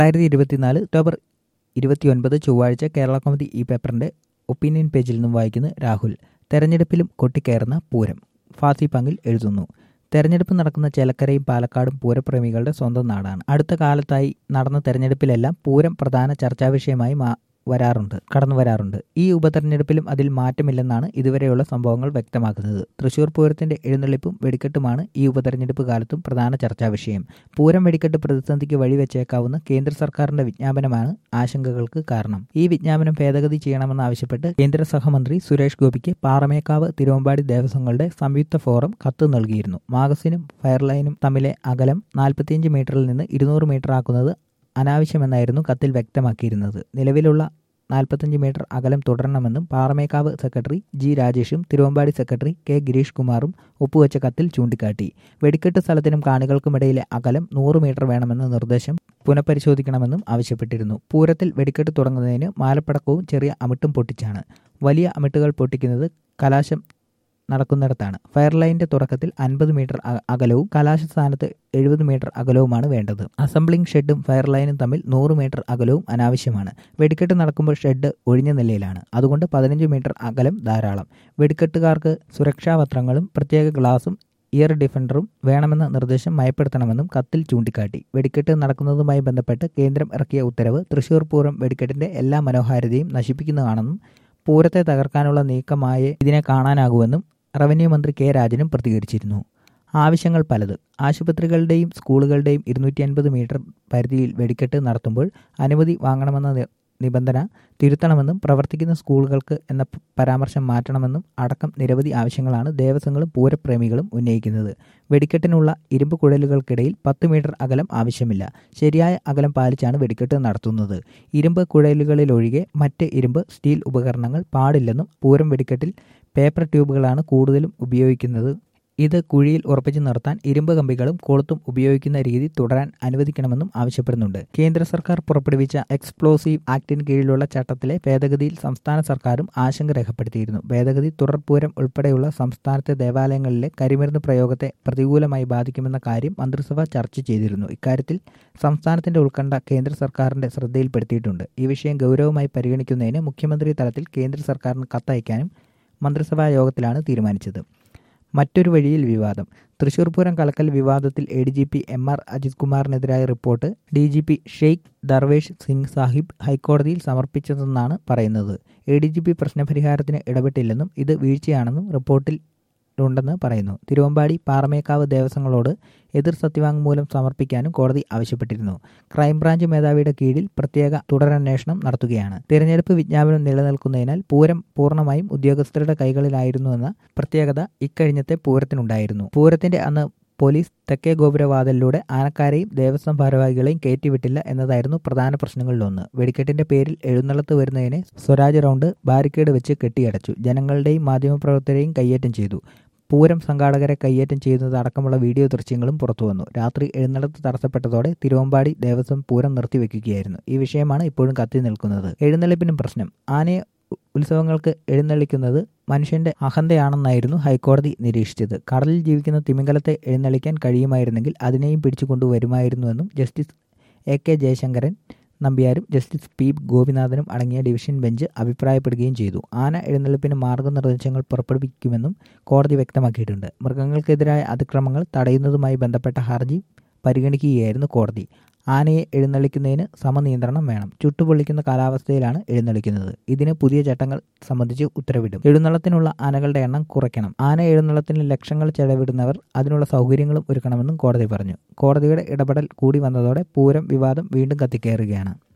രണ്ടായിരത്തി ഇരുപത്തിനാല് ഒക്ടോബർ ഇരുപത്തിയൊൻപത് ചൊവ്വാഴ്ച കേരള കൗമുദി ഈ പേപ്പറിന്റെ ഒപ്പീനിയൻ പേജിൽ നിന്നും വായിക്കുന്നു രാഹുൽ തെരഞ്ഞെടുപ്പിലും കൊട്ടിക്കയറുന്ന പൂരം ഫാസി പങ്കിൽ എഴുതുന്നു തെരഞ്ഞെടുപ്പ് നടക്കുന്ന ചേലക്കരയും പാലക്കാടും പൂരപ്രേമികളുടെ സ്വന്തം നാടാണ് അടുത്ത കാലത്തായി നടന്ന തെരഞ്ഞെടുപ്പിലെല്ലാം പൂരം പ്രധാന ചർച്ചാവിഷയമായി മാ വരാറുണ്ട് കടന്നു വരാറുണ്ട് ഈ ഉപതെരഞ്ഞെടുപ്പിലും അതിൽ മാറ്റമില്ലെന്നാണ് ഇതുവരെയുള്ള സംഭവങ്ങൾ വ്യക്തമാക്കുന്നത് തൃശൂർ പൂരത്തിന്റെ എഴുന്നള്ളിപ്പും വെടിക്കെട്ടുമാണ് ഈ ഉപതെരഞ്ഞെടുപ്പ് കാലത്തും പ്രധാന ചർച്ചാ വിഷയം പൂരം വെടിക്കെട്ട് പ്രതിസന്ധിക്ക് വഴിവെച്ചേക്കാവുന്ന കേന്ദ്ര സർക്കാരിന്റെ വിജ്ഞാപനമാണ് ആശങ്കകൾക്ക് കാരണം ഈ വിജ്ഞാപനം ഭേദഗതി ചെയ്യണമെന്നാവശ്യപ്പെട്ട് കേന്ദ്ര സഹമന്ത്രി സുരേഷ് ഗോപിക്ക് പാറമേക്കാവ് തിരുവമ്പാടി ദേവസ്വങ്ങളുടെ സംയുക്ത ഫോറം കത്ത് നൽകിയിരുന്നു മാഗസിനും ഫയർലൈനും തമ്മിലെ അകലം നാൽപ്പത്തിയഞ്ച് മീറ്ററിൽ നിന്ന് ഇരുന്നൂറ് മീറ്റർ ആക്കുന്നത് അനാവശ്യമെന്നായിരുന്നു കത്തിൽ വ്യക്തമാക്കിയിരുന്നത് നിലവിലുള്ള നാൽപ്പത്തഞ്ച് മീറ്റർ അകലം തുടരണമെന്നും പാറമേക്കാവ് സെക്രട്ടറി ജി രാജേഷും തിരുവമ്പാടി സെക്രട്ടറി കെ ഗിരീഷ് കുമാറും ഒപ്പുവെച്ച കത്തിൽ ചൂണ്ടിക്കാട്ടി വെടിക്കെട്ട് സ്ഥലത്തിനും കാണികൾക്കുമിടയിലെ അകലം നൂറ് മീറ്റർ വേണമെന്ന നിർദ്ദേശം പുനഃപരിശോധിക്കണമെന്നും ആവശ്യപ്പെട്ടിരുന്നു പൂരത്തിൽ വെടിക്കെട്ട് തുടങ്ങുന്നതിന് മാലപ്പടക്കവും ചെറിയ അമിട്ടും പൊട്ടിച്ചാണ് വലിയ അമിട്ടുകൾ പൊട്ടിക്കുന്നത് കലാശം നടക്കുന്നിടത്താണ് ഫയർലൈനിന്റെ തുടക്കത്തിൽ അൻപത് മീറ്റർ അകലവും കലാശ സ്ഥാനത്ത് എഴുപത് മീറ്റർ അകലവുമാണ് വേണ്ടത് അസംബ്ലിംഗ് ഷെഡും ഫയർലൈനും തമ്മിൽ നൂറ് മീറ്റർ അകലവും അനാവശ്യമാണ് വെടിക്കെട്ട് നടക്കുമ്പോൾ ഷെഡ് ഒഴിഞ്ഞ നിലയിലാണ് അതുകൊണ്ട് പതിനഞ്ച് മീറ്റർ അകലം ധാരാളം വെടിക്കെട്ടുകാർക്ക് സുരക്ഷാ പത്രങ്ങളും പ്രത്യേക ഗ്ലാസും ഇയർ ഡിഫൻഡറും വേണമെന്ന നിർദ്ദേശം മയപ്പെടുത്തണമെന്നും കത്തിൽ ചൂണ്ടിക്കാട്ടി വെടിക്കെട്ട് നടക്കുന്നതുമായി ബന്ധപ്പെട്ട് കേന്ദ്രം ഇറക്കിയ ഉത്തരവ് തൃശൂർ പൂരം വെടിക്കെട്ടിന്റെ എല്ലാ മനോഹാരിതയും നശിപ്പിക്കുന്നതാണെന്നും പൂരത്തെ തകർക്കാനുള്ള നീക്കമായി ഇതിനെ കാണാനാകുമെന്നും റവന്യൂ മന്ത്രി കെ രാജനും പ്രതികരിച്ചിരുന്നു ആവശ്യങ്ങൾ പലത് ആശുപത്രികളുടെയും സ്കൂളുകളുടെയും ഇരുന്നൂറ്റി അൻപത് മീറ്റർ പരിധിയിൽ വെടിക്കെട്ട് നടത്തുമ്പോൾ അനുമതി വാങ്ങണമെന്ന നിബന്ധന തിരുത്തണമെന്നും പ്രവർത്തിക്കുന്ന സ്കൂളുകൾക്ക് എന്ന പരാമർശം മാറ്റണമെന്നും അടക്കം നിരവധി ആവശ്യങ്ങളാണ് ദേവസ്വങ്ങളും പൂരപ്രേമികളും ഉന്നയിക്കുന്നത് വെടിക്കെട്ടിനുള്ള ഇരുമ്പ് കുഴലുകൾക്കിടയിൽ പത്ത് മീറ്റർ അകലം ആവശ്യമില്ല ശരിയായ അകലം പാലിച്ചാണ് വെടിക്കെട്ട് നടത്തുന്നത് ഇരുമ്പ് കുഴലുകളിലൊഴികെ മറ്റ് ഇരുമ്പ് സ്റ്റീൽ ഉപകരണങ്ങൾ പാടില്ലെന്നും പൂരം വെടിക്കെട്ടിൽ പേപ്പർ ട്യൂബുകളാണ് കൂടുതലും ഉപയോഗിക്കുന്നത് ഇത് കുഴിയിൽ ഉറപ്പിച്ചു നിർത്താൻ ഇരുമ്പ് കമ്പികളും കൊളുത്തും ഉപയോഗിക്കുന്ന രീതി തുടരാൻ അനുവദിക്കണമെന്നും ആവശ്യപ്പെടുന്നുണ്ട് കേന്ദ്ര സർക്കാർ പുറപ്പെടുവിച്ച എക്സ്പ്ലോസീവ് ആക്ടിന് കീഴിലുള്ള ചട്ടത്തിലെ ഭേദഗതിയിൽ സംസ്ഥാന സർക്കാരും ആശങ്ക രേഖപ്പെടുത്തിയിരുന്നു ഭേദഗതി തുടർപൂരം ഉൾപ്പെടെയുള്ള സംസ്ഥാനത്തെ ദേവാലയങ്ങളിലെ കരിമരുന്ന് പ്രയോഗത്തെ പ്രതികൂലമായി ബാധിക്കുമെന്ന കാര്യം മന്ത്രിസഭ ചർച്ച ചെയ്തിരുന്നു ഇക്കാര്യത്തിൽ സംസ്ഥാനത്തിന്റെ ഉത്കണ്ഠ കേന്ദ്ര സർക്കാരിന്റെ ശ്രദ്ധയിൽപ്പെടുത്തിയിട്ടുണ്ട് ഈ വിഷയം ഗൗരവമായി പരിഗണിക്കുന്നതിന് മുഖ്യമന്ത്രി തലത്തിൽ കേന്ദ്ര സർക്കാരിന് കത്തയക്കാനും മന്ത്രിസഭാ യോഗത്തിലാണ് തീരുമാനിച്ചത് മറ്റൊരു വഴിയിൽ വിവാദം തൃശൂർ പൂരം കലക്കൽ വിവാദത്തിൽ A D G P M R Ajith കുമാറിനെതിരായ report D G P Sheikh Darvesh Singh Sahib ഹൈക്കോടതിയിൽ സമർപ്പിച്ചതെന്നാണ് പറയുന്നത് എ ഡി ജി പി പ്രശ്നപരിഹാരത്തിന് ഇടപെട്ടില്ലെന്നും ഇത് വീഴ്ചയാണെന്നും റിപ്പോർട്ടിൽ ഉണ്ടെന്ന് പറയുന്നു തിരുവമ്പാടി പാറമേക്കാവ് ദേവസ്വങ്ങളോട് എതിർ സത്യവാങ്മൂലം സമർപ്പിക്കാനും കോടതി ആവശ്യപ്പെട്ടിരുന്നു ക്രൈംബ്രാഞ്ച് മേധാവിയുടെ കീഴിൽ പ്രത്യേക തുടരന്വേഷണം നടത്തുകയാണ് തിരഞ്ഞെടുപ്പ് വിജ്ഞാപനം നിലനിൽക്കുന്നതിനാൽ പൂരം പൂർണ്ണമായും ഉദ്യോഗസ്ഥരുടെ കൈകളിലായിരുന്നുവെന്ന പ്രത്യേകത ഇക്കഴിഞ്ഞത്തെ പൂരത്തിനുണ്ടായിരുന്നു പൂരത്തിന്റെ അന്ന് പോലീസ് തെക്കേ ഗോപുരവാതിലൂടെ ആനക്കാരെയും ദേവസ്വം ഭാരവാഹികളെയും കയറ്റിവിട്ടില്ല എന്നതായിരുന്നു പ്രധാന പ്രശ്നങ്ങളിലൊന്ന് വെടിക്കെട്ടിന്റെ പേരിൽ എഴുന്നള്ളത്ത് വരുന്നതിനെ സ്വരാജ് റൗണ്ട് ബാരിക്കേഡ് വെച്ച് കെട്ടിയടച്ചു ജനങ്ങളുടെയും മാധ്യമപ്രവർത്തകരെയും കയ്യേറ്റം ചെയ്തു പൂരം സംഘാടകരെ കയ്യേറ്റം ചെയ്യുന്നത് അടക്കമുള്ള വീഡിയോ ദൃശ്യങ്ങളും പുറത്തുവന്നു രാത്രി എഴുന്നള്ളത്ത് തടസ്സപ്പെട്ടതോടെ തിരുവമ്പാടി ദേവസ്വം പൂരം നിർത്തിവെക്കുകയായിരുന്നു ഈ വിഷയമാണ് ഇപ്പോഴും കത്തി നിൽക്കുന്നത് എഴുന്നള്ളിപ്പിനും പ്രശ്നം ആനയെ ഉത്സവങ്ങൾക്ക് എഴുന്നള്ളിക്കുന്നത് മനുഷ്യന്റെ അഹന്തയാണെന്നായിരുന്നു ഹൈക്കോടതി നിരീക്ഷിച്ചത് കടലിൽ ജീവിക്കുന്ന തിമിംഗലത്തെ എഴുന്നള്ളിക്കാൻ കഴിയുമായിരുന്നെങ്കിൽ അതിനെയും പിടിച്ചുകൊണ്ടുവരുമായിരുന്നുവെന്നും ജസ്റ്റിസ് എ കെ ജയശങ്കരൻ നമ്പ്യാരും ജസ്റ്റിസ് പി ഗോപിനാഥനും അടങ്ങിയ ഡിവിഷൻ ബെഞ്ച് അഭിപ്രായപ്പെടുകയും ചെയ്തു ആന എഴുന്നള്ളിപ്പിന് മാർഗനിർദ്ദേശങ്ങൾ പുറപ്പെടുവിക്കുമെന്നും കോടതി വ്യക്തമാക്കിയിട്ടുണ്ട് മൃഗങ്ങൾക്കെതിരായ അതിക്രമങ്ങൾ തടയുന്നതുമായി ബന്ധപ്പെട്ട ഹർജി പരിഗണിക്കുകയായിരുന്നു കോടതി ആനയെ എഴുന്നള്ളിക്കുന്നതിന് സമനിയന്ത്രണം വേണം ചുട്ടുപൊള്ളിക്കുന്ന കാലാവസ്ഥയിലാണ് എഴുന്നള്ളിക്കുന്നത് ഇതിന് പുതിയ ചട്ടങ്ങൾ സംബന്ധിച്ച് ഉത്തരവിടും എഴുന്നള്ളത്തിനുള്ള ആനകളുടെ എണ്ണം കുറയ്ക്കണം ആന എഴുന്നള്ളത്തിന് ലക്ഷങ്ങൾ ചെലവിടുന്നവർ അതിനുള്ള സൗകര്യങ്ങളും ഒരുക്കണമെന്നും കോടതി പറഞ്ഞു കോടതിയുടെ ഇടപെടൽ കൂടി വന്നതോടെ പൂരം വിവാദം വീണ്ടും കത്തിക്കയറുകയാണ്